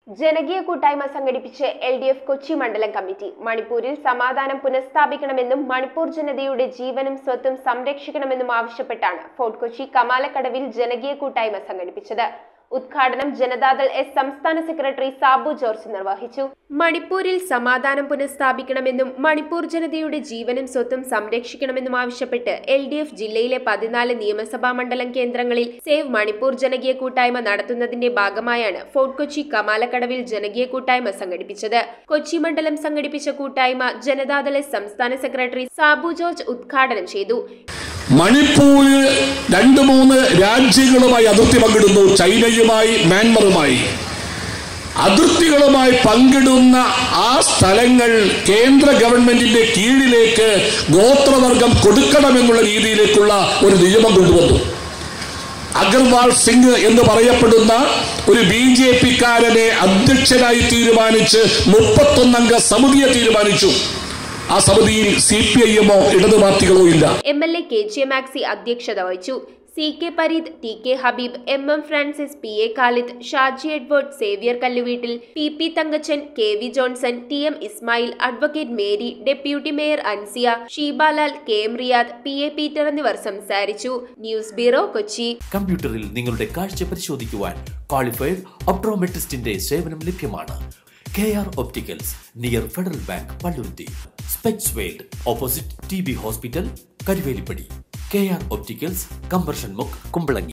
ജനകീയ കൂട്ടായ്മ സംഘടിപ്പിച്ച് എൽ ഡി എഫ് കൊച്ചി മണ്ഡലം കമ്മിറ്റി മണിപ്പൂരിൽ സമാധാനം പുനഃസ്ഥാപിക്കണമെന്നും മണിപ്പൂർ ജനതയുടെ ജീവനും സ്വത്തും സംരക്ഷിക്കണമെന്നും ആവശ്യപ്പെട്ടാണ് ഫോർട്ട് കൊച്ചി കമാലക്കടവിൽ ജനകീയ കൂട്ടായ്മ സംഘടിപ്പിച്ചത് ഉദ്ഘാടനം ജനതാദൾ എസ് സംസ്ഥാന സെക്രട്ടറി സാബു ജോർജ് നിർവഹിച്ചു മണിപ്പൂരിൽ സമാധാനം പുനഃസ്ഥാപിക്കണമെന്നും മണിപ്പൂർ ജനതയുടെ ജീവനും സ്വത്തും സംരക്ഷിക്കണമെന്നും ആവശ്യപ്പെട്ട് എൽ ഡി എഫ് ജില്ലയിലെ പതിനാല് നിയമസഭാ മണ്ഡലം കേന്ദ്രങ്ങളിൽ സേവ് മണിപ്പൂർ ജനകീയ കൂട്ടായ്മ നടത്തുന്നതിന്റെ ഭാഗമായാണ് ഫോർട്ട് കൊച്ചി കമാലക്കടവിൽ ജനകീയ കൂട്ടായ്മ സംഘടിപ്പിച്ചത് കൊച്ചി മണ്ഡലം സംഘടിപ്പിച്ച കൂട്ടായ്മ ജനതാദൾ എസ് സംസ്ഥാന സെക്രട്ടറി സാബു ജോർജ് ഉദ്ഘാടനം ചെയ്തു മണിപ്പൂര് രണ്ട് മൂന്ന് രാജ്യങ്ങളുമായി അതിർത്തി പങ്കിടുന്നു ചൈനയുമായി മ്യാൻമറുമായി അതിർത്തികളുമായി പങ്കിടുന്ന ആ സ്ഥലങ്ങൾ കേന്ദ്ര ഗവൺമെന്റിന്റെ കീഴിലേക്ക് ഗോത്രവർഗം കൊടുക്കണമെന്നുള്ള രീതിയിലേക്കുള്ള ഒരു നിയമം കൊണ്ടുവന്നു അഗർവാൾ സിംഗ് എന്ന് പറയപ്പെടുന്ന ഒരു ബി ജെ പിക്കാരനെ അധ്യക്ഷനായി തീരുമാനിച്ച് മുപ്പത്തൊന്നംഗ സമിതിയെ തീരുമാനിച്ചു ആ സമിതിയിൽ സി പി ഐ എമ്മോ ഇടതു പാർട്ടികളോ ഇല്ല M L A K J Maxi അധ്യക്ഷത വഹിച്ചു C K Pareed T K Habeeb M M Francis P A Khalid Shaji Edward Xavier Kalluveettil P P Thankachan K V Johnson T M Ismail advocate Mary deputy mayor Ansiya Sheebalal K M Riyad P A Peter എന്നിവർ സംസാരിച്ചു ന്യൂസ് ബ്യൂറോ കൊച്ചി കമ്പ്യൂട്ടറിൽ നിങ്ങളുടെ കാഴ്ച പരിശോധിക്കുവാൻ ക്വാളിഫൈഡ് ഒപ്ട്രോമെട്രിസ്റ്റിന്റെ സേവനം ലഭ്യമാണ് K R opticals near Federal Bank Palluruthy specs world opposite T B hospital Karuvelippady K R opticals കമ്പർഷൻ മുക്ക് കുമ്പളങ്ങി